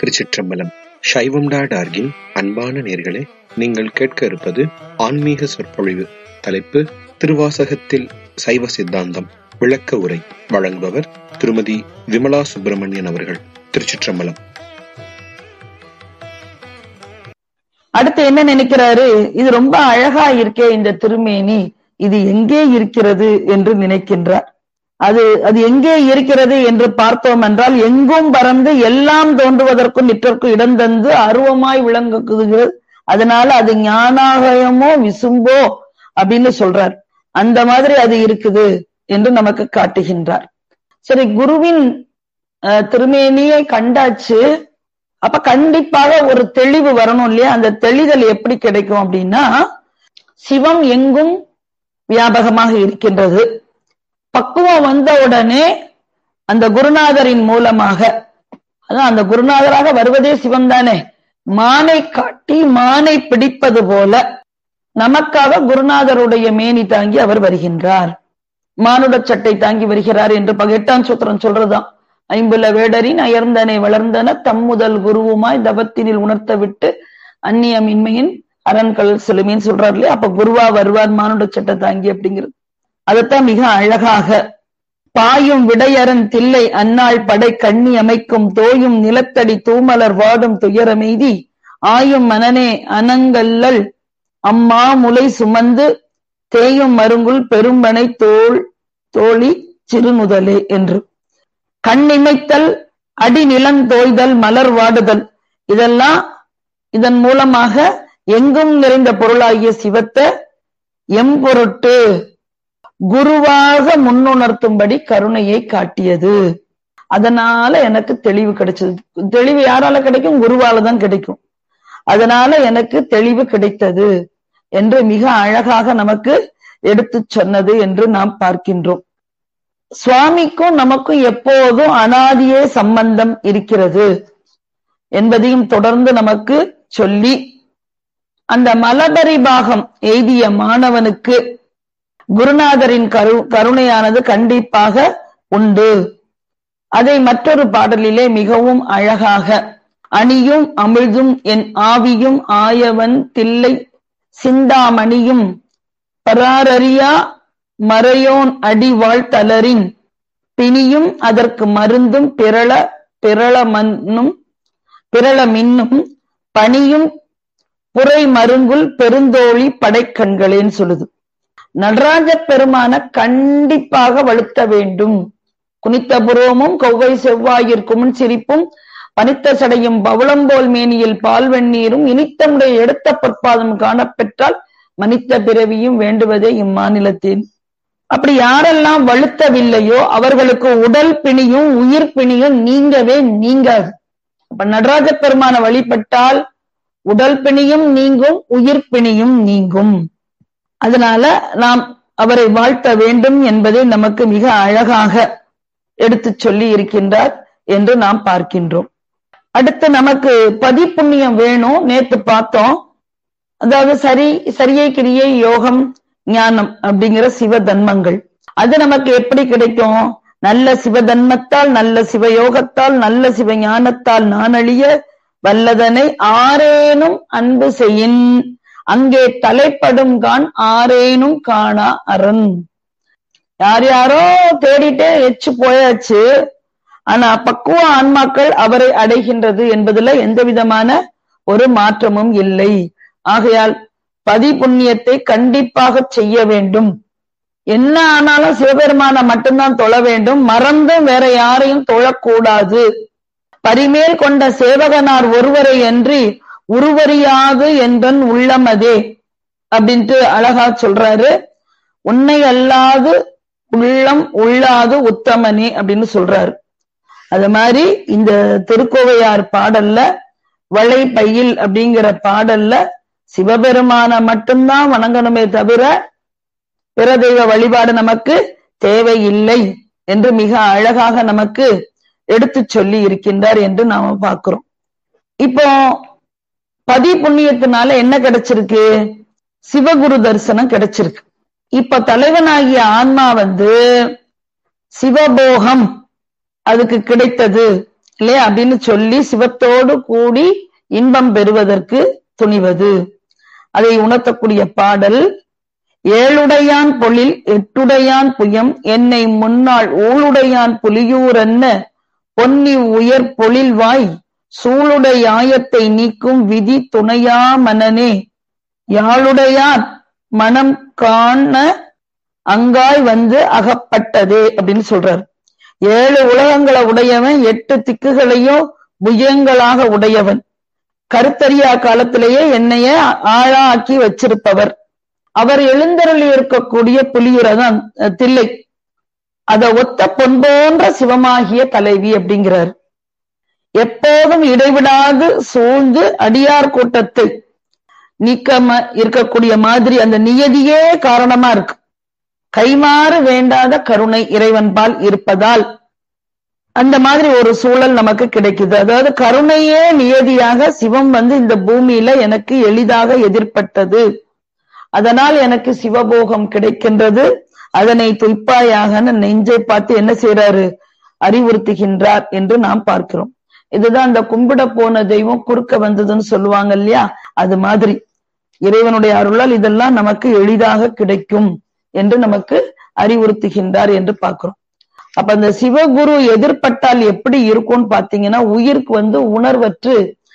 திருச்சிற்றம்பலம் சைவம் டாட் ஆர்கின் அன்பான நேர்களே நீங்கள் கேட்க இருப்பது ஆன்மீக சொற்பொழிவு தலைப்பு திருவாசகத்தில் சைவ சித்தாந்தம் விளக்க உரை வழங்குபவர் திருமதி விமலா சுப்பிரமணியன் அவர்கள் திருச்சிற்றம்பலம் அடுத்து என்ன நினைக்கிறாரு இது ரொம்ப அழகா இருக்கே இந்த திருமேனி இது எங்கே இருக்கிறது என்று நினைக்கின்றார் அது அது எங்கே இருக்கிறது என்று பார்த்தோம் என்றால் எங்கும் பறந்து எல்லாம் தோன்றுவதற்கும் நிற்றற்கும் இடம் தந்து அருவமாய் விளங்குகிறது அதனால அது ஞானாகயமோ விசும்போ அப்படின்னு சொல்றார் அந்த மாதிரி அது இருக்குது என்று நமக்கு காட்டுகின்றார் சரி குருவின் அஹ், திருமேனியை கண்டாச்சு அப்ப கண்டிப்பாக ஒரு தெளிவு வரணும் இல்லையா அந்த தெளிதல் எப்படி கிடைக்கும் அப்படின்னா சிவம் எங்கும் வியாபகமாக இருக்கின்றது பக்குவம் வந்த உடனே அந்த குருநாதரின் மூலமாக அதான் அந்த குருநாதராக வருவதே சிவம் தானே மானை காட்டி மானை பிடிப்பது போல நமக்காக குருநாதருடைய மேனி தாங்கி அவர் வருகின்றார் மானுட சட்டை தாங்கி வருகிறார் என்று பக- எட்டாம் சூத்திரம் சொல்றதுதான் ஐம்புல வேடரின் அயர்ந்தனை வளர்ந்தன தம்முதல் குருவுமாய் தவத்தினில் உணர்த்த விட்டு அந்நியமின்மையின் அரண்கள் செலுமின்னு சொல்றாரு இல்லையா அப்ப குருவா வருவார் மானுட சட்டை தாங்கி அப்படிங்கிறது அதைத்தான் மிக அழகாக பாயும் விடையரன் தில்லை அன்னாள் படை கண்ணி அமைக்கும் தோயும் நிலத்தடி தூமலர் வாடும் துயரமெய்தி ஆயும் மனனே அனங்கல்லல் அம்மா முலை சுமந்து தேயும் மருங்குல் பெரும்பனை தோள் தோழி சிறுமுதலே என்று கண்ணிமைத்தல் அடி நிலந்தோய்தல் மலர் வாடுதல் இதெல்லாம் இதன் மூலமாக எங்கும் நிறைந்த பொருளாகிய சிவத்தை எம்பொருட்டு குருவாக முன்னுணர்த்தும்படி கருணையை காட்டியது அதனால எனக்கு தெளிவு கிடைச்சது தெளிவு யாரால கிடைக்கும் குருவால தான் கிடைக்கும் அதனால எனக்கு தெளிவு கிடைத்தது என்று மிக அழகாக நமக்கு எடுத்துச் சொன்னது என்று நாம் பார்க்கின்றோம் சுவாமிக்கும் நமக்கும் எப்போதும் அனாதியே சம்பந்தம் இருக்கிறது என்பதையும் தொடர்ந்து நமக்கு சொல்லி அந்த மலபரி பாகம் எய்திய மாணவனுக்கு குருநாதரின் கரு கருணையானது கண்டிப்பாக உண்டு அதை மற்றொரு பாடலிலே மிகவும் அழகாக அணியும் அமிழ்தும் என் ஆவியும் ஆயவன் தில்லை சிந்தாமணியும் பராரரியா மறையோன் அடிவாழ் தளரின் பிணியும் அதற்கு மருந்தும் பிறள பிறள மண்ணும் பிறள மின்னும் பணியும் புரை மருங்குல் பெருந்தோழி படைக்கண்களேன்னு சொல்லுது நடராஜ பெருமான கண்டிப்பாக வழுத்த வேண்டும் குனித்த புருவமும் கொவ்வை செவ்வாயிற்கும் சிரிப்பும் பனித்த சடையும் பவளம்போல் மேனியில் பால் வெந்நீரும் இனித்தமுடைய எடுத்த பொற்பாதம் காணப்பெற்றால் மனித பிறவியும் வேண்டுவதே இம்மாநிலத்தின் அப்படி யாரெல்லாம் வழுத்தவில்லையோ அவர்களுக்கு உடல் பிணியும் உயிர் பிணியும் நீங்கவே நீங்காது அப்ப நடராஜ பெருமான வழிபட்டால் உடல் பிணியும் நீங்கும் உயிர் பிணியும் நீங்கும் அதனால நாம் அவரை வாழ்த்த வேண்டும் என்பதை நமக்கு மிக அழகாக எடுத்துச் சொல்லி இருக்கின்றார் என்று நாம் பார்க்கின்றோம் அடுத்து நமக்கு பதிப்புண்ணியம் வேணும் நேத்து பார்த்தோம் அதாவது சரி சரியை கிரியை யோகம் ஞானம் அப்படிங்கிற சிவ தன்மங்கள் அது நமக்கு எப்படி கிடைக்கும் நல்ல சிவதன்மத்தால் நல்ல சிவயோகத்தால் நல்ல சிவ ஞானத்தால் நான் அழிய வல்லதனை ஆரேனும் அன்பு செய்யின் அங்கே தலைப்படும் கான் ஆரேனும் காணா அரண் யார் யாரோ தேடிட்டே எச்சு போயாச்சு ஆனா பக்குவ ஆன்மாக்கள் அவரை அடைகின்றது என்பதுல எந்த விதமான ஒரு மாற்றமும் இல்லை ஆகையால் பதி புண்ணியத்தை கண்டிப்பாக செய்ய வேண்டும் என்ன ஆனாலும் சிவபெருமான மட்டும்தான் தொழ வேண்டும் மறந்தும் வேற யாரையும் தொழக்கூடாது பரிமேல் கொண்ட சேவகனார் ஒருவரை அன்றி உருவறியாது என்றன் உள்ளமதே அப்படின்ட்டு அழகா சொல்றாரு உன்னை அல்லாது உள்ளம் உள்ளாது உத்தமனே அப்படின்னு சொல்றாரு அது மாதிரி இந்த திருக்கோவையார் பாடல்ல வளை பையில் அப்படிங்கிற பாடல்ல சிவபெருமான மட்டும்தான் வணங்கணுமே தவிர பிற தெய்வ வழிபாடு நமக்கு தேவையில்லை என்று மிக அழகாக நமக்கு எடுத்துச் சொல்லி இருக்கின்றார் என்று நாம பார்க்கிறோம் இப்போ பதி புண்ணியத்தினால என்ன கிடைச்சிருக்கு சிவகுரு தரிசனம் கிடைச்சிருக்கு இப்ப தலைவனாகிய ஆன்மா வந்து சிவபோகம் அதுக்கு கிடைத்தது இல்லையா அப்படின்னு சொல்லி சிவத்தோடு கூடி இன்பம் பெறுவதற்கு துணிவது அதை உணர்த்தக்கூடிய பாடல் ஏழுடையான் பொழில் எட்டுடையான் புயம் என்னை முன்னாள் ஊழுடையான் புலியூர் என்ன பொன்னி உயர் பொழில்வாய் சூளுடை ஆயத்தை நீக்கும் விதி துணையா மனனே யாழுடையான் மனம் காண அங்காய் வந்து அகப்பட்டதே அப்படின்னு சொல்றார் ஏழு உலகங்களை உடையவன் எட்டு திக்குகளையும் புயங்களாக உடையவன் கருத்தறியா காலத்திலேயே என்னைய ஆழாக்கி வச்சிருப்பவர் அவர் எழுந்தருளி இருக்கக்கூடிய புலியுரதான் தில்லை அத ஒத்த பொன்போன்ற சிவமாகிய தலைவி அப்படிங்கிறார் எப்போதும் இடைவிடாது சூழ்ந்து அடியார் கூட்டத்தை நீக்கம இருக்கக்கூடிய மாதிரி அந்த நியதியே காரணமா இருக்கு கைமாறு வேண்டாத கருணை இறைவன்பால் இருப்பதால் அந்த மாதிரி ஒரு சூழல் நமக்கு கிடைக்குது அதாவது கருணையே நியதியாக சிவம் வந்து இந்த பூமியில எனக்கு எளிதாக எதிர்பட்டது அதனால் எனக்கு சிவபோகம் கிடைக்கின்றது அதனை துய்ப்பாயாக நெஞ்சை பார்த்து என்ன செய்யறாரு அறிவுறுத்துகின்றார் என்று நாம் பார்க்கிறோம் இதுதான் அந்த கும்பிட போன தெய்வம் குறுக்க வந்ததுன்னு சொல்லுவாங்க இல்லையா அது மாதிரி இறைவனுடைய அருளால் இதெல்லாம் நமக்கு எளிதாக கிடைக்கும் என்று நமக்கு அறிவுறுத்துகின்றார் என்று பார்க்கிறோம் அப்ப அந்த சிவகுரு எதிர்பட்டால் எப்படி இருக்கும்னு பாத்தீங்கன்னா உயிருக்கு வந்து உணர்வற்று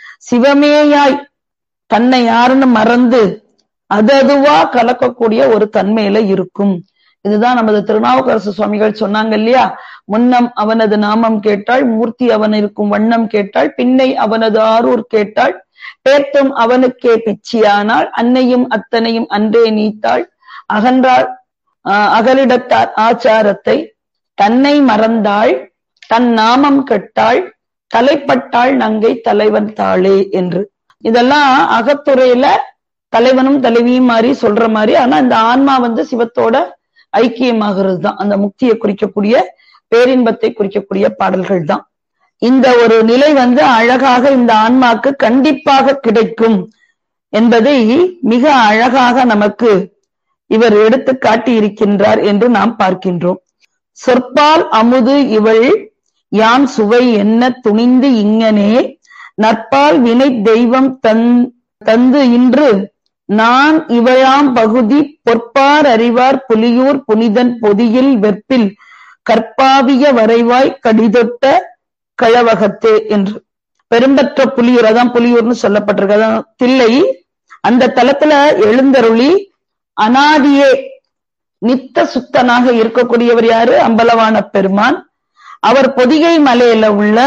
சிவமேயாய் தன்னை யாருன்னு மறந்து அது அதுவா கலக்கக்கூடிய ஒரு தன்மையில இருக்கும் இதுதான் நமது திருநாவுக்கரசு சுவாமிகள் சொன்னாங்க இல்லையா முன்னம் அவனது நாமம் கேட்டாள் மூர்த்தி அவன் இருக்கும் வண்ணம் கேட்டாள் பின்னை அவனது ஆரூர் கேட்டாள் பேர்த்தும் அவனுக்கே பிச்சியானால் அன்னையும் அத்தனையும் அன்றே நீத்தாள் அகன்றாள் அகலிடத்தார் ஆச்சாரத்தை தன்னை மறந்தாள் தன் நாமம் கெட்டாள் தலைப்பட்டாள் நங்கை தலைவன் தாளே என்று இதெல்லாம் அகத்துறையில தலைவனும் தலைவியும் மாதிரி சொல்ற மாதிரி ஆனா இந்த ஆன்மா வந்து சிவத்தோட ஐக்கியமாகிறது தான் அந்த முக்தியை குறிக்கக்கூடிய பேரின்பத்தை குறிக்கக்கூடிய பாடல்கள் தான் இந்த ஒரு நிலை வந்து அழகாக இந்த ஆன்மாக்கு கண்டிப்பாக கிடைக்கும் என்பதை மிக அழகாக நமக்கு இவர் எடுத்து காட்டி இருக்கின்றார் என்று நாம் பார்க்கின்றோம் சொற்பால் அமுது இவள் யான் சுவை என்ன துணிந்து இங்கனே நற்பால் வினை தெய்வம் தன் தந்து இன்று நான் இவையாம் பகுதி பொற்பார் அறிவார் புலியூர் புனிதன் பொதியில் வெப்பில் கற்பாவிய வரைவாய் கடிதொட்ட கழவகத்தே என்று பெரும்பற்ற புலியூர் அதான் புலியூர்னு சொல்லப்பட்டிருக்கு அதான் தில்லை அந்த தலத்துல எழுந்தருளி அனாதியே நித்த சுத்தனாக இருக்கக்கூடியவர் யாரு அம்பலவான பெருமான் அவர் பொதிகை மலையில உள்ள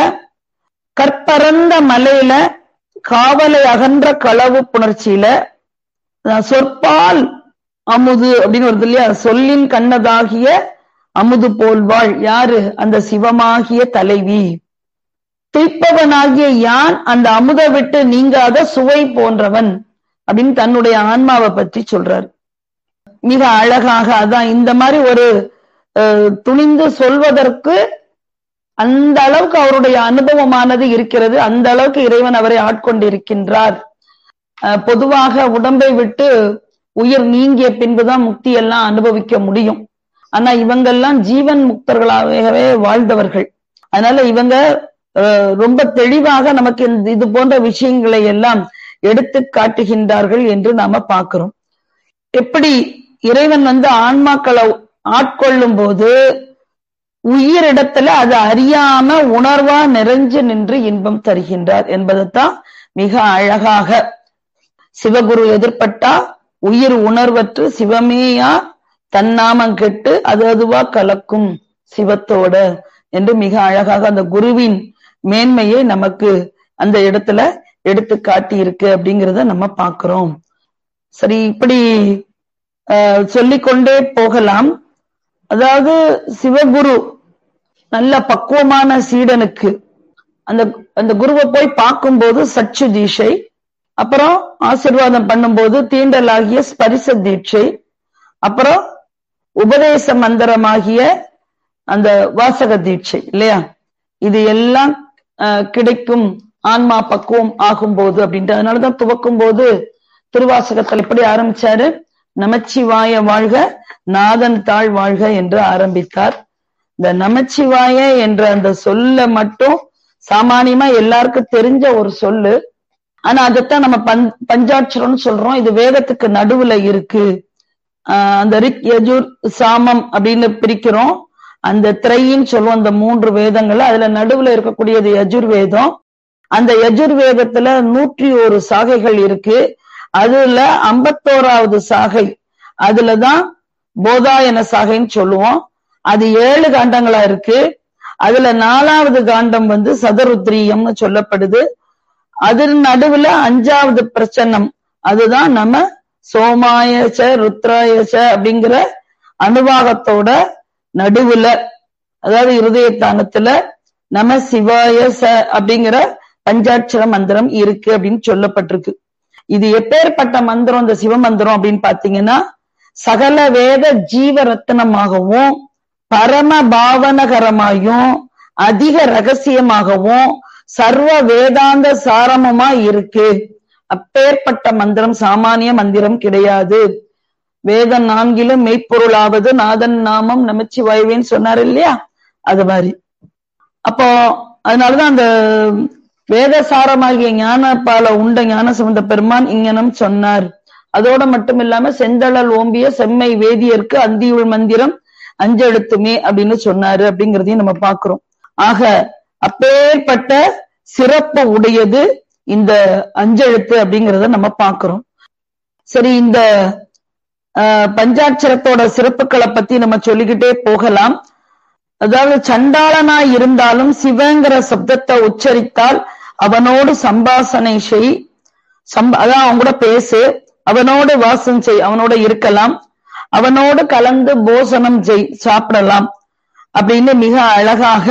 கற்பரந்த மலையில காவலை அகன்ற களவு புணர்ச்சியில சொற்பால் அமுது அப்படின்னு வருது இல்லையா சொல்லின் கண்ணதாகிய அமுது போல்வாள் யாரு அந்த சிவமாகிய தலைவி துய்ப்பவனாகிய யான் அந்த அமுத விட்டு நீங்காத சுவை போன்றவன் அப்படின்னு தன்னுடைய ஆன்மாவை பற்றி சொல்றார் மிக அழகாக அதான் இந்த மாதிரி ஒரு துணிந்து சொல்வதற்கு அந்த அளவுக்கு அவருடைய அனுபவமானது இருக்கிறது அந்த அளவுக்கு இறைவன் அவரை ஆட்கொண்டிருக்கின்றார் பொதுவாக உடம்பை விட்டு உயிர் நீங்கிய பின்புதான் முக்தி எல்லாம் அனுபவிக்க முடியும் ஆனா இவங்கெல்லாம் ஜீவன் முக்தர்களாகவே வாழ்ந்தவர்கள் அதனால இவங்க ரொம்ப தெளிவாக நமக்கு இது போன்ற விஷயங்களை எல்லாம் எடுத்து காட்டுகின்றார்கள் என்று நாம பார்க்கிறோம் எப்படி இறைவன் வந்து ஆன்மாக்களை ஆட்கொள்ளும் போது உயிரிடத்துல அது அறியாம உணர்வா நிறைஞ்சு நின்று இன்பம் தருகின்றார் என்பதைத்தான் மிக அழகாக சிவகுரு எதிர்பட்டா உயிர் உணர்வற்று சிவமேயா தன்னாமம் கெட்டு அது அதுவா கலக்கும் சிவத்தோட என்று மிக அழகாக அந்த குருவின் மேன்மையை நமக்கு அந்த இடத்துல எடுத்து காட்டி இருக்கு அப்படிங்கிறத நம்ம பார்க்கிறோம் சரி இப்படி சொல்லிக்கொண்டே போகலாம் அதாவது சிவகுரு நல்ல பக்குவமான சீடனுக்கு அந்த அந்த குருவை போய் பார்க்கும்போது சச்சு தீட்சை அப்புறம் ஆசிர்வாதம் பண்ணும்போது தீண்டலாகிய ஸ்பரிச தீட்சை அப்புறம் உபதேச மந்திரமாகிய அந்த வாசக தீட்சை இல்லையா இது எல்லாம் கிடைக்கும் ஆன்மா பக்குவம் ஆகும்போது அப்படின்ட்டு அதனாலதான் துவக்கும் போது திருவாசகத்தில் எப்படி ஆரம்பிச்சாரு நமச்சிவாய வாழ்க நாதன் தாழ் வாழ்க என்று ஆரம்பித்தார் இந்த நமச்சிவாய என்ற அந்த சொல்ல மட்டும் சாமானியமா எல்லாருக்கும் தெரிஞ்ச ஒரு சொல்லு ஆனா அதைத்தான் நம்ம பஞ் பஞ்சாட்சரம்னு சொல்றோம் இது வேதத்துக்கு நடுவுல இருக்கு ஆஹ் அந்த ரிக் யஜுர் சாமம் அப்படின்னு பிரிக்கிறோம் அந்த திரையின்னு சொல்லுவோம் அந்த மூன்று வேதங்கள் அதுல நடுவுல இருக்கக்கூடியது யஜுர் வேதம் அந்த யஜுர் வேதத்துல நூற்றி ஒரு சாகைகள் இருக்கு அதுல ஐம்பத்தோராவது சாகை அதுலதான் போதாயன சாகைன்னு சொல்லுவோம் அது ஏழு காண்டங்களா இருக்கு அதுல நாலாவது காண்டம் வந்து சதருத்ரியம்னு சொல்லப்படுது அது நடுவுல அஞ்சாவது பிரச்சனம் அதுதான் நம்ம சோமாயச ருத்ராயச அப்படிங்கிற அனுவாகத்தோட நடுவுல அதாவது இருதயத்தானத்துல நம சிவாய ச அப்படிங்கிற பஞ்சாட்சர மந்திரம் இருக்கு அப்படின்னு சொல்லப்பட்டிருக்கு இது எப்பேற்பட்ட மந்திரம் இந்த சிவ மந்திரம் அப்படின்னு பாத்தீங்கன்னா சகல வேத ஜீவ ரத்தனமாகவும் பரம பாவனகரமாயும் அதிக ரகசியமாகவும் சர்வ வேதாந்த சாரமுமா இருக்கு அப்பேற்பட்ட மந்திரம் சாமானிய மந்திரம் கிடையாது வேதம் நான்கிலும் மெய்ப்பொருளாவது நாதன் நாமம் நமச்சிவாய்வேன்னு சொன்னார் இல்லையா அது மாதிரி அப்போ அதனாலதான் அந்த வேதசாரமாகிய ஞானப்பால உண்ட ஞான சுமந்த பெருமான் இங்கனம் சொன்னார் அதோட மட்டும் இல்லாம செந்தழல் ஓம்பிய செம்மை வேதியர்க்கு அந்தியுள் மந்திரம் அஞ்செழுத்துமே அப்படின்னு சொன்னாரு அப்படிங்கிறதையும் நம்ம பாக்குறோம் ஆக அப்பேற்பட்ட சிறப்பு உடையது இந்த அஞ்செழுத்து அப்படிங்கிறத நம்ம பாக்குறோம் சரி இந்த பஞ்சாட்சரத்தோட சிறப்புகளை பத்தி நம்ம சொல்லிக்கிட்டே போகலாம் அதாவது சண்டாளனாய் இருந்தாலும் சிவங்கிற சப்தத்தை உச்சரித்தால் அவனோடு சம்பாசனை செய் சம்ப அதான் அவன் கூட பேசு அவனோடு வாசம் செய் அவனோட இருக்கலாம் அவனோடு கலந்து போசனம் செய் சாப்பிடலாம் அப்படின்னு மிக அழகாக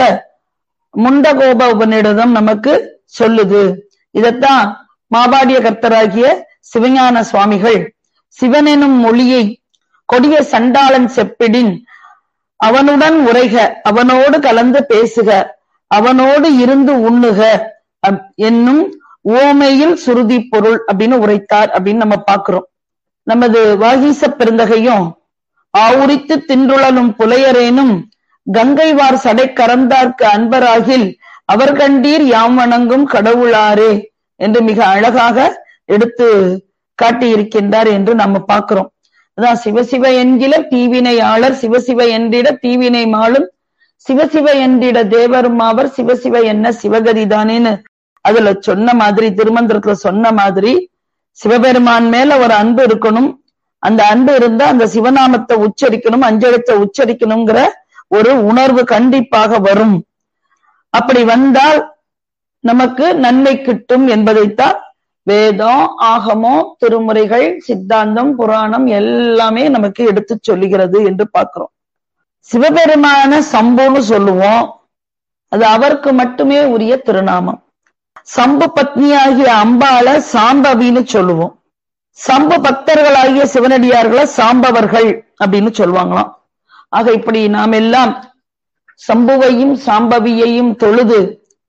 முண்டகோப உபநிடதம் நமக்கு சொல்லுது இதத்தான் மாபாடிய கர்த்தராகிய சிவஞான சுவாமிகள் சிவனெனும் மொழியை கொடிய சண்டாளன் செப்பிடின் அவனுடன் உரைக அவனோடு கலந்து பேசுக அவனோடு இருந்து உண்ணுக என்னும் ஓமையில் சுருதி பொருள் அப்படின்னு உரைத்தார் அப்படின்னு நம்ம பாக்குறோம் நமது வாகீச பெருந்தகையும் ஆவுரித்து தின்றுழலும் புலையரேனும் கங்கைவார் சடை கறந்தார்க்கு அன்பராகில் அவர் கண்டீர் யாம் வணங்கும் கடவுளாரே என்று மிக அழகாக எடுத்து காட்டியிருக்கின்றார் என்று நம்ம பார்க்கிறோம் அதான் சிவசிவ என்கிற தீவினையாளர் சிவசிவ என்றிட தீவினை மாளும் சிவசிவ என்றிட தேவருமாவர் சிவசிவ என்ன சிவகதி தானேன்னு அதுல சொன்ன மாதிரி திருமந்திரத்துல சொன்ன மாதிரி சிவபெருமான் மேல ஒரு அன்பு இருக்கணும் அந்த அன்பு இருந்தா அந்த சிவநாமத்தை உச்சரிக்கணும் அஞ்செழுத்தை உச்சரிக்கணுங்கிற ஒரு உணர்வு கண்டிப்பாக வரும் அப்படி வந்தால் நமக்கு நன்மை கிட்டும் என்பதைத்தான் வேதம் ஆகமம் திருமுறைகள் சித்தாந்தம் புராணம் எல்லாமே நமக்கு எடுத்து சொல்லுகிறது என்று பார்க்கிறோம் சிவபெருமான சம்புன்னு சொல்லுவோம் அது அவருக்கு மட்டுமே உரிய திருநாமம் சம்பு பத்னியாகிய அம்பாள சாம்பவின்னு சொல்லுவோம் சம்பு பக்தர்களாகிய சிவனடியார்களை சாம்பவர்கள் அப்படின்னு சொல்லுவாங்களாம் ஆக இப்படி நாம் எல்லாம் சம்புவையும் சாம்பவியையும் தொழுது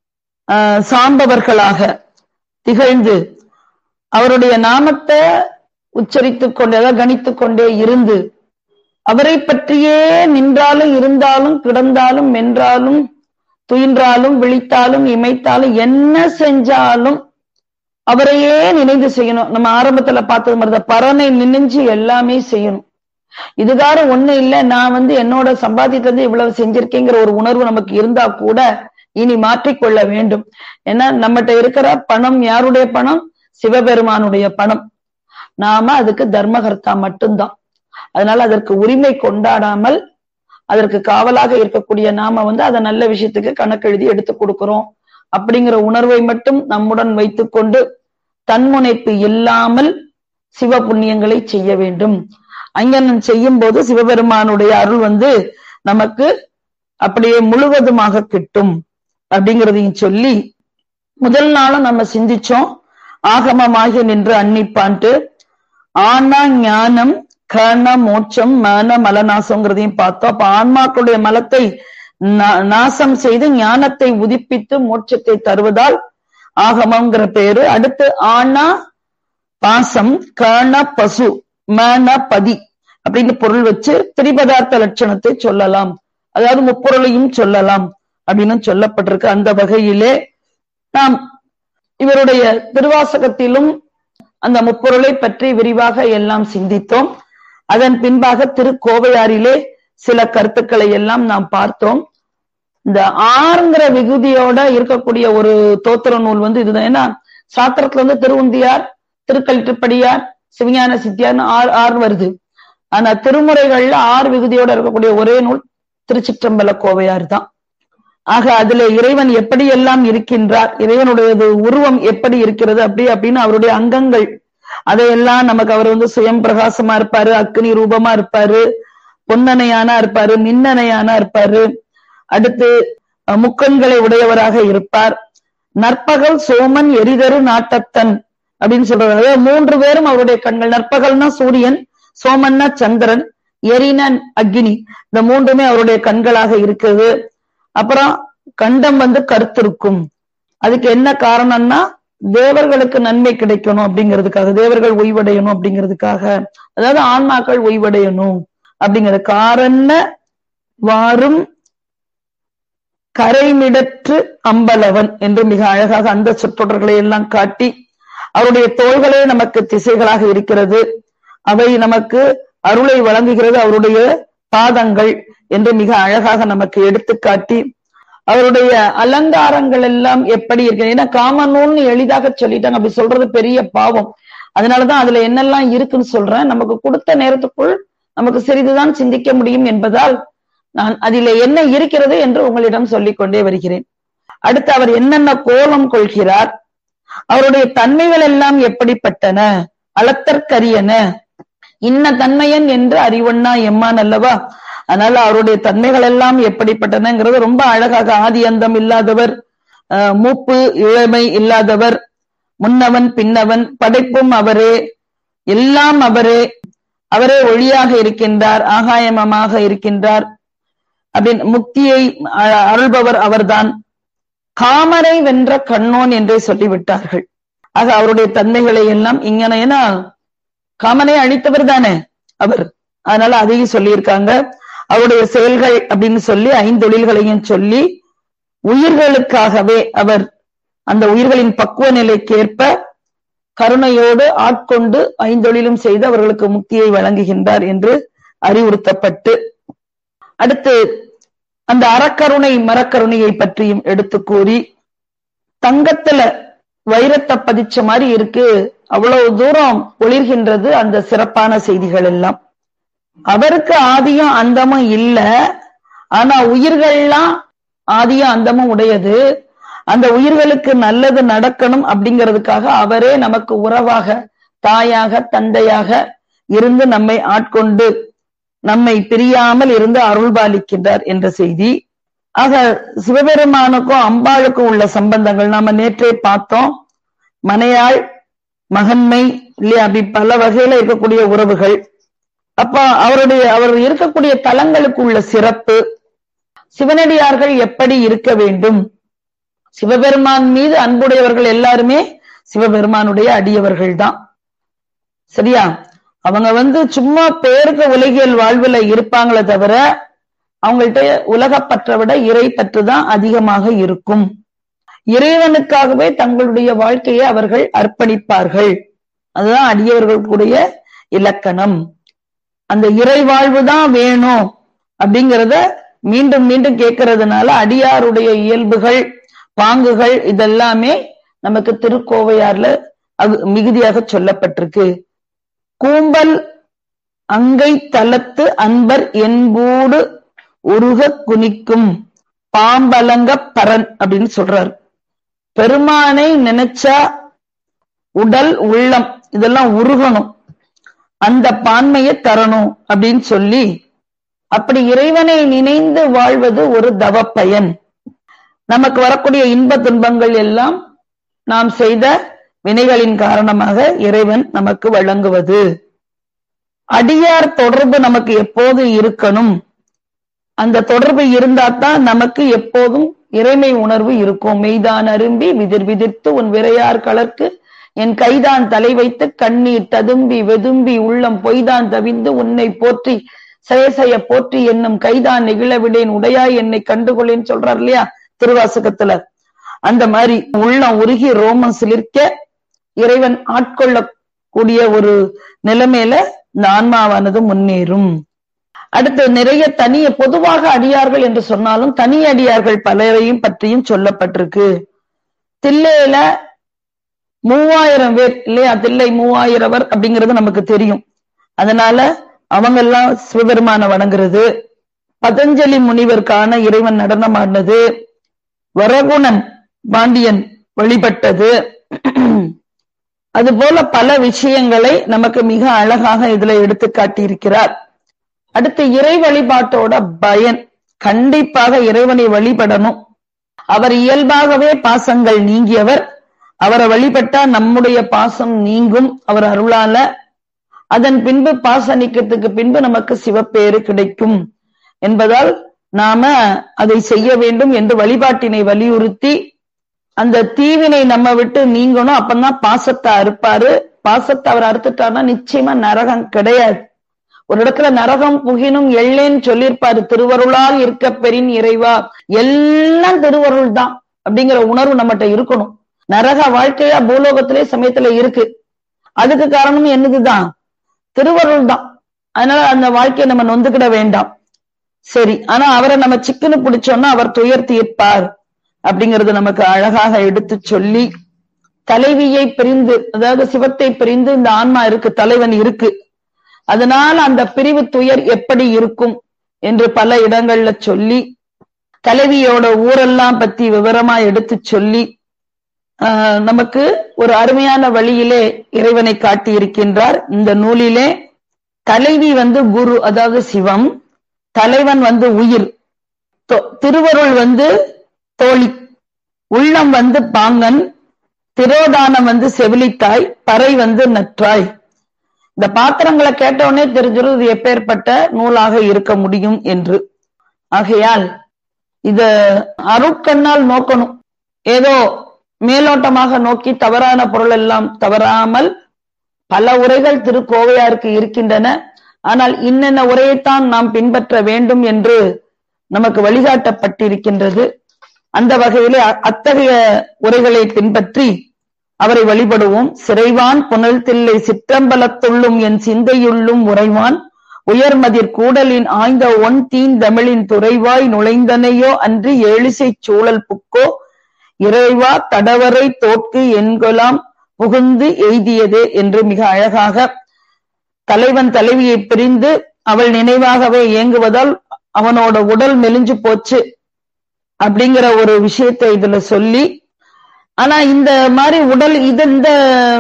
சாம்பவர்களாக திகழ்ந்து அவருடைய நாமத்தை உச்சரித்துக் கொண்டே அதாவது கணித்துக் கொண்டே இருந்து அவரை பற்றியே நின்றாலும் இருந்தாலும் கிடந்தாலும் மென்றாலும் துயின்றாலும் விழித்தாலும் இமைத்தாலும் என்ன செஞ்சாலும் அவரையே நினைந்து செய்யணும் நம்ம ஆரம்பத்துல பார்த்தது மாதிரிதான் பரனை நினைஞ்சு எல்லாமே செய்யணும் இதுகார ஒண்ணு இல்ல நான் வந்து என்னோட சம்பாதியத்துல இருந்து இவ்வளவு செஞ்சிருக்கேங்கிற ஒரு உணர்வு நமக்கு இருந்தா கூட இனி மாற்றிக்கொள்ள வேண்டும் ஏன்னா நம்மகிட்ட இருக்கிற பணம் யாருடைய பணம் சிவபெருமானுடைய பணம் நாம அதுக்கு தர்மகர்த்தா மட்டும்தான் அதனால அதற்கு உரிமை கொண்டாடாமல் அதற்கு காவலாக இருக்கக்கூடிய நாம வந்து அதை நல்ல விஷயத்துக்கு கணக்கெழுதி எடுத்து கொடுக்கிறோம் அப்படிங்கிற உணர்வை மட்டும் நம்முடன் வைத்துக்கொண்டு தன்முனைப்பு இல்லாமல் சிவ புண்ணியங்களை செய்ய வேண்டும் அங்கனன் செய்யும் போது சிவபெருமானுடைய அருள் வந்து நமக்கு அப்படியே முழுவதுமாக கிட்டும் அப்படிங்கிறதையும் சொல்லி முதல் நாளும் நம்ம சிந்திச்சோம் ஆகமமாகி நின்று அன்னிப்பான்ட்டு ஆனா ஞானம் கண மோட்சம் மன மலநாசங்கிறதையும் பார்த்தோம் அப்ப ஆன்மாக்களுடைய மலத்தை நாசம் செய்து ஞானத்தை உதிப்பித்து மோட்சத்தை தருவதால் ஆகமங்கிற பேரு அடுத்து ஆனா பாசம் கண பசு மன பதி அப்படின்னு பொருள் வச்சு திரிபதார்த்த லட்சணத்தை சொல்லலாம் அதாவது முப்பொருளையும் சொல்லலாம் அப்படின்னு சொல்லப்பட்டிருக்கு அந்த வகையிலே நாம் இவருடைய திருவாசகத்திலும் அந்த முப்பொருளை பற்றி விரிவாக எல்லாம் சிந்தித்தோம் அதன் பின்பாக திருக்கோவையாரிலே சில கருத்துக்களை எல்லாம் நாம் பார்த்தோம் இந்த ஆறுங்கிற விகுதியோட இருக்கக்கூடிய ஒரு தோத்திர நூல் வந்து இதுதான் ஏன்னா சாத்திரத்துல வந்து திருவுந்தியார் திருக்கல்ட்டுப்படியார் சிவஞான சித்தியார்னு ஆறு ஆறு வருது ஆனா திருமுறைகள்ல ஆறு விகுதியோட இருக்கக்கூடிய ஒரே நூல் திருச்சிற்றம்பல கோவையார் தான் ஆக அதுல இறைவன் எப்படி எல்லாம் இருக்கின்றார் இறைவனுடைய உருவம் எப்படி இருக்கிறது அப்படி அப்படின்னு அவருடைய அங்கங்கள் அதையெல்லாம் நமக்கு அவர் வந்து சுயம் பிரகாசமா இருப்பாரு அக்னி ரூபமா இருப்பாரு பொன்னணையானா இருப்பாரு மின்னணையானா இருப்பாரு அடுத்து முக்கண்களை உடையவராக இருப்பார் நற்பகல் சோமன் எரிதரு நாட்டத்தன் அப்படின்னு சொல்றாரு அதாவது மூன்று பேரும் அவருடைய கண்கள் நற்பகல்னா சூரியன் சோமன்னா சந்திரன் எரினன் அக்னி இந்த மூன்றுமே அவருடைய கண்களாக இருக்குது அப்புறம் கண்டம் வந்து கருத்திருக்கும் அதுக்கு என்ன காரணம்னா தேவர்களுக்கு நன்மை கிடைக்கணும் அப்படிங்கிறதுக்காக தேவர்கள் ஓய்வடையணும் அப்படிங்கிறதுக்காக அதாவது ஆன்மாக்கள் ஓய்வடையணும் அப்படிங்கிற காரண வாரும் கரைமிடற்று அம்பலவன் என்று மிக அழகாக அந்த சொற்றொடர்களை எல்லாம் காட்டி அவருடைய தோள்களே நமக்கு திசைகளாக இருக்கிறது அவை நமக்கு அருளை வழங்குகிறது அவருடைய பாதங்கள் என்று மிக அழகாக நமக்கு எடுத்துக்காட்டி அவருடைய அலங்காரங்கள் எல்லாம் எப்படி இருக்கு ஏன்னா காமனூன்னு எளிதாக சொல்லிட்டாங்க அப்படி சொல்றது பெரிய பாவம் அதனாலதான் அதுல என்னெல்லாம் இருக்குன்னு சொல்றேன் நமக்கு கொடுத்த நேரத்துக்குள் நமக்கு சிறிதுதான் சிந்திக்க முடியும் என்பதால் நான் அதில என்ன இருக்கிறது என்று உங்களிடம் சொல்லிக் கொண்டே வருகிறேன் அடுத்து அவர் என்னென்ன கோலம் கொள்கிறார் அவருடைய தன்மைகள் எல்லாம் எப்படிப்பட்டன அளத்தற்கரியன இன்ன தன்மையன் என்று அறிவண்ணா எம்மான் அல்லவா அதனால அவருடைய தன்மைகள் எல்லாம் எப்படிப்பட்டனங்கிறது ரொம்ப அழகாக ஆதி அந்தம் இல்லாதவர் மூப்பு இளமை இல்லாதவர் முன்னவன் பின்னவன் படைப்பும் அவரே எல்லாம் அவரே அவரே ஒளியாக இருக்கின்றார் ஆகாயமமாக இருக்கின்றார் அப்படின்னு முக்தியை அருள்பவர் அவர்தான் காமரை வென்ற கண்ணோன் என்றே சொல்லிவிட்டார்கள் ஆக அவருடைய தன்மைகளை எல்லாம் இங்கன ஏன்னா காமனை அழித்தவர் தானே அவர் அதனால அதையும் சொல்லியிருக்காங்க அவருடைய செயல்கள் அப்படின்னு சொல்லி ஐந்தொழில்களையும் சொல்லி உயிர்களுக்காகவே அவர் அந்த உயிர்களின் பக்குவ நிலைக்கேற்ப கருணையோடு ஆட்கொண்டு ஐந்தொழிலும் செய்து அவர்களுக்கு முக்தியை வழங்குகின்றார் என்று அறிவுறுத்தப்பட்டு அடுத்து அந்த அறக்கருணை மரக்கருணையை பற்றியும் எடுத்து கூறி தங்கத்துல வைரத்தை பதிச்ச மாதிரி இருக்கு அவ்வளவு தூரம் ஒளிர்கின்றது அந்த சிறப்பான செய்திகள் எல்லாம் அவருக்கு ஆதியும் அந்தமும் இல்ல ஆனா உயிர்கள்லாம் ஆதியும் அந்தமும் உடையது அந்த உயிர்களுக்கு நல்லது நடக்கணும் அப்படிங்கிறதுக்காக அவரே நமக்கு உறவாக தாயாக தந்தையாக இருந்து நம்மை ஆட்கொண்டு நம்மை பிரியாமல் இருந்து அருள்பாலிக்கின்றார் என்ற செய்தி ஆக சிவபெருமானுக்கும் அம்பாளுக்கும் உள்ள சம்பந்தங்கள் நாம நேற்றே பார்த்தோம் மனையாள் மகன்மை இல்லையா அப்படி பல வகையில இருக்கக்கூடிய உறவுகள் அப்ப அவருடைய அவர் இருக்கக்கூடிய தலங்களுக்கு உள்ள சிறப்பு சிவனடியார்கள் எப்படி இருக்க வேண்டும் சிவபெருமான் மீது அன்புடையவர்கள் எல்லாருமே சிவபெருமானுடைய அடியவர்கள் தான் சரியா அவங்க வந்து சும்மா பேருக்கு உலகியல் வாழ்வுல இருப்பாங்களே தவிர அவங்கள்ட்ட உலகப்பற்றை விட இறை பற்று தான் அதிகமாக இருக்கும் இறைவனுக்காகவே தங்களுடைய வாழ்க்கையை அவர்கள் அர்ப்பணிப்பார்கள் அதுதான் அடியவர்களுடைய இலக்கணம் அந்த இறை வாழ்வு தான் வேணும் அப்படிங்கிறத மீண்டும் மீண்டும் கேட்கறதுனால அடியாருடைய இயல்புகள் பாங்குகள் இதெல்லாமே நமக்கு திருக்கோவையார்ல அது மிகுதியாக சொல்லப்பட்டிருக்கு கூம்பல் அங்கை தலத்து அன்பர் என்பூடு உருக குனிக்கும் பாம்பலங்க பரன் அப்படின்னு சொல்றாரு பெருமானை நினைச்சா உடல் உள்ளம் இதெல்லாம் உருகணும் அந்த பான்மையை தரணும் அப்படின்னு சொல்லி அப்படி இறைவனை நினைந்து வாழ்வது ஒரு தவ பயன் நமக்கு வரக்கூடிய இன்ப துன்பங்கள் எல்லாம் நாம் செய்த வினைகளின் காரணமாக இறைவன் நமக்கு வழங்குவது அடியார் தொடர்பு நமக்கு எப்போது இருக்கணும் அந்த தொடர்பு இருந்தாதான் நமக்கு எப்போதும் இறைமை உணர்வு இருக்கும் மெய்தான் அரும்பி விதிர் விதிர்த்து உன் விரையார் கலர்க்கு என் கைதான் தலை வைத்து கண்ணீர் ததும்பி வெதும்பி உள்ளம் பொய்தான் தவிந்து உன்னை போற்றி செயசெய போற்றி என்னும் கைதான் நெகிழ விடேன் உடையாய் என்னை கண்டுகொள்ளேன்னு சொல்றார் இல்லையா திருவாசகத்துல அந்த மாதிரி உள்ளம் உருகி ரோமம் சிலிர்க்க இறைவன் ஆட்கொள்ளக்கூடிய ஒரு நிலைமையில இந்த ஆன்மாவானது முன்னேறும் அடுத்து நிறைய தனிய பொதுவாக அடியார்கள் என்று சொன்னாலும் தனி அடியார்கள் பலரையும் பற்றியும் சொல்லப்பட்டிருக்கு தில்லையில மூவாயிரம் பேர் இல்லையா தில்லை மூவாயிரவர் அப்படிங்கிறது நமக்கு தெரியும் அதனால அவங்க எல்லாம் சிவபெருமான வணங்குறது பதஞ்சலி முனிவருக்கான இறைவன் நடனம் ஆடினது வரகுணன் பாண்டியன் வழிபட்டது அது போல பல விஷயங்களை நமக்கு மிக அழகாக இதுல எடுத்து காட்டியிருக்கிறார் அடுத்து இறை வழிபாட்டோட பயன் கண்டிப்பாக இறைவனை வழிபடணும் அவர் இயல்பாகவே பாசங்கள் நீங்கியவர் அவரை வழிபட்டா நம்முடைய பாசம் நீங்கும் அவர் அருளால அதன் பின்பு பாச நீக்கத்துக்கு பின்பு நமக்கு சிவப்பேறு கிடைக்கும் என்பதால் நாம அதை செய்ய வேண்டும் என்று வழிபாட்டினை வலியுறுத்தி அந்த தீவினை நம்ம விட்டு நீங்கணும் அப்பதான் பாசத்தை அறுப்பாரு பாசத்தை அவர் அறுத்துட்டாருன்னா நிச்சயமா நரகம் கிடையாது ஒரு இடத்துல நரகம் புகினும் எள்ளேன்னு சொல்லியிருப்பாரு திருவருளால் இருக்க பெரின் இறைவா எல்லாம் திருவருள் தான் அப்படிங்கிற உணர்வு நம்மகிட்ட இருக்கணும் நரக வாழ்க்கையா பூலோகத்திலே சமயத்துல இருக்கு அதுக்கு காரணம் என்னதுதான் திருவருள் தான் அதனால அந்த வாழ்க்கையை நம்ம நொந்துக்கிட வேண்டாம் சரி ஆனா அவரை நம்ம சிக்கனு பிடிச்சோம்னா அவர் துயர் தீர்ப்பார் அப்படிங்கறது நமக்கு அழகாக எடுத்து சொல்லி தலைவியை பிரிந்து அதாவது சிவத்தை பிரிந்து இந்த ஆன்மா இருக்கு தலைவன் இருக்கு அதனால அந்த பிரிவு துயர் எப்படி இருக்கும் என்று பல இடங்கள்ல சொல்லி தலைவியோட ஊரெல்லாம் பத்தி விவரமா எடுத்து சொல்லி ஆஹ் நமக்கு ஒரு அருமையான வழியிலே இறைவனை காட்டி இருக்கின்றார் இந்த நூலிலே தலைவி வந்து குரு அதாவது சிவம் தலைவன் வந்து உயிர் திருவருள் வந்து தோழி உள்ளம் வந்து பாங்கன் திரோதானம் வந்து செவிலித்தாய் பறை வந்து நற்றாய் இந்த பாத்திரங்களை கேட்டவுடனே தெரிஞ்சிடும் இது எப்பேற்பட்ட நூலாக இருக்க முடியும் என்று ஆகையால் இத அருட்கண்ணால் நோக்கணும் ஏதோ மேலோட்டமாக நோக்கி தவறான பொருள் எல்லாம் தவறாமல் பல உரைகள் திருக்கோவையாருக்கு இருக்கின்றன ஆனால் இன்னென்ன உரையைத்தான் நாம் பின்பற்ற வேண்டும் என்று நமக்கு வழிகாட்டப்பட்டிருக்கின்றது அந்த வகையிலே அத்தகைய உரைகளை பின்பற்றி அவரை வழிபடுவோம் சிறைவான் புனல் தில்லை சிற்றம்பலத்துள்ளும் என் சிந்தையுள்ளும் உறைவான் உயர்மதிர் கூடலின் ஆய்ந்த ஒன் தீன் தமிழின் துறைவாய் நுழைந்தனையோ அன்றி ஏழிசை சூழல் புக்கோ இறைவா தடவரை தோற்கு என்கொலாம் புகுந்து எய்தியதே என்று மிக அழகாக தலைவன் தலைவியை பிரிந்து அவள் நினைவாகவே இயங்குவதால் அவனோட உடல் மெலிஞ்சு போச்சு அப்படிங்கிற ஒரு விஷயத்தை இதுல சொல்லி ஆனா இந்த மாதிரி உடல் இது இந்த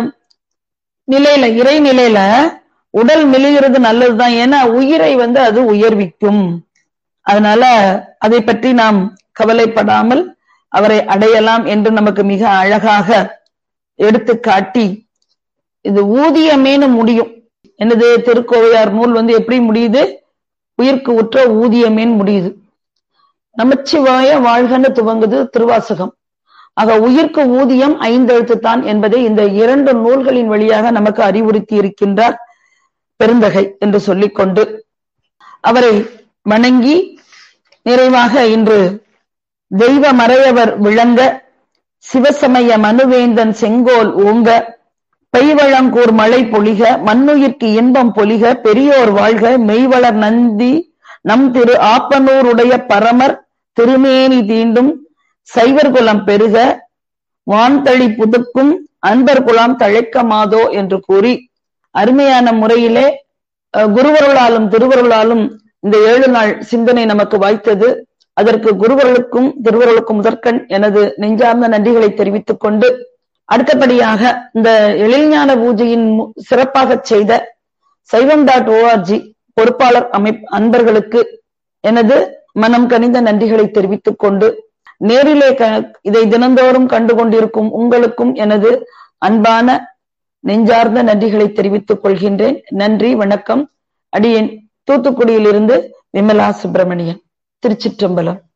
நிலையில இறை நிலையில உடல் மெலிகிறது நல்லதுதான் ஏன்னா உயிரை வந்து அது உயர்விக்கும் அதனால அதை பற்றி நாம் கவலைப்படாமல் அவரை அடையலாம் என்று நமக்கு மிக அழகாக எடுத்து காட்டி இது ஊதியமேனு முடியும் என்னது திருக்கோவையார் நூல் வந்து எப்படி முடியுது உயிர்க்கு உற்ற ஊதியமேன் முடியுது நமச்சிவாய வாழ்கன்னு துவங்குது திருவாசகம் ஆக உயிர்க்கு ஊதியம் ஐந்தெழுத்து தான் என்பதை இந்த இரண்டு நூல்களின் வழியாக நமக்கு அறிவுறுத்தி இருக்கின்றார் பெருந்தகை என்று சொல்லிக்கொண்டு அவரை வணங்கி நிறைவாக இன்று தெய்வ மறையவர் விளங்க சிவசமய மனுவேந்தன் செங்கோல் ஓங்க பெய்வழங்கூர் மழை பொழிக மண்ணுயிர்க்கு இன்பம் பொலிக பெரியோர் வாழ்க மெய்வளர் நந்தி நம் திரு ஆப்பனூருடைய பரமர் திருமேனி தீண்டும் சைவர் குலம் பெருக வான்தளி புதுக்கும் அன்பர் குலாம் தழைக்க மாதோ என்று கூறி அருமையான முறையிலே குருவருளாலும் திருவருளாலும் இந்த ஏழு நாள் சிந்தனை நமக்கு வாய்த்தது அதற்கு குருவர்களுக்கும் திருவருளுக்கும் முதற்கண் எனது நெஞ்சார்ந்த நன்றிகளை தெரிவித்துக் கொண்டு அடுத்தபடியாக இந்த எழில்ஞான பூஜையின் சிறப்பாக செய்த சைவம் டாட் ஓஆர்ஜி பொறுப்பாளர் அமைப்பு அன்பர்களுக்கு எனது மனம் கனிந்த நன்றிகளை தெரிவித்துக் கொண்டு நேரிலே இதை தினந்தோறும் கண்டு கொண்டிருக்கும் உங்களுக்கும் எனது அன்பான நெஞ்சார்ந்த நன்றிகளை தெரிவித்துக் கொள்கின்றேன் நன்றி வணக்கம் அடியேன் தூத்துக்குடியிலிருந்து விமலா சுப்பிரமணியன் திருச்சிற்றம்பலம்